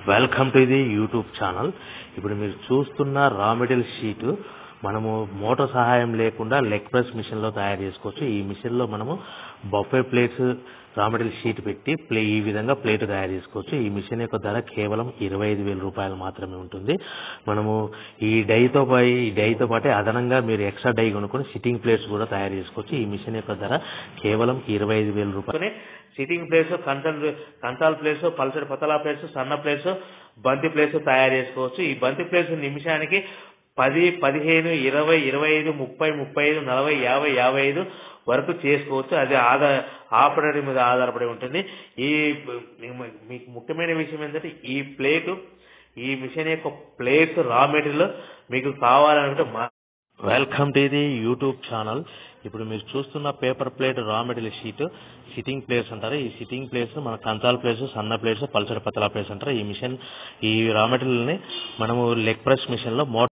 welcome to ఇది YouTube channel ఇప్పుడు మీరు చూస్తున్న రా మెటీరియల్ షీట్ మనము మోటార్ సహాయం లేకుండా లెగ్ ప్రెస్ మిషన్ లో తయారు చేసుకోవచ్చు ఈ మిషన్ లో మనము buffet plates raw material sheet పెట్టి ప్లే ఈ విధంగా ప్లేట్ తయారు చేసుకోవచ్చు ఈ మిషన్ యొక్క ధర కేవలం ఇరవై ఐదు వేల రూపాయలు మాత్రమే ఉంటుంది మనము ఈ డైతో పై ఈ డైతో పాటే అదనంగా మీరు ఎక్స్ట్రా డై కొనుక్కొని సిట్టింగ్ ప్లేట్స్ కూడా తయారు చేసుకోవచ్చు ఈ మిషన్ యొక్క ధర కేవలం ఇరవై ఐదు వేల రూపాయలు సిట్టింగ్ ప్లేస్ కంటల్ కంటాల్ ప్లేస్ పల్సర్ పతలా ప్లేస్ సన్న ప్లేస్ బంతి ప్లేస్ తయారు చేసుకోవచ్చు ఈ బంతి ప్లేస్ నిమిషానికి పది పదిహేను ఇరవై ఇరవై ఐదు ముప్పై ముప్పై ఐదు నలభై యాభై యాభై ఐదు వరకు చేసుకోవచ్చు అది ఆధార ఆపరేటర్ మీద ఆధారపడి ఉంటుంది ఈ మీకు ముఖ్యమైన విషయం ఏంటంటే ఈ ప్లేట్ ఈ మిషన్ యొక్క ప్లేట్స్ రా మెటీరియల్ మీకు కావాలనుకుంటే మా వెల్కమ్ టు ఇది యూట్యూబ్ ఛానల్ ఇప్పుడు మీరు చూస్తున్న paper plate raw material sheet sitting plates అంటారు ఈ సిట్టింగ్ ప్లేట్స్ మన కంచాల ప్లేట్స్ సన్న ప్లేట్స్ పల్సర్ పతలా ప్లేట్స్ అంటారు ఈ మిషన్ ఈ రా మెటీరియల్ ని మనము లెగ్ ప్రెస్ మిషన్ లో మోటార్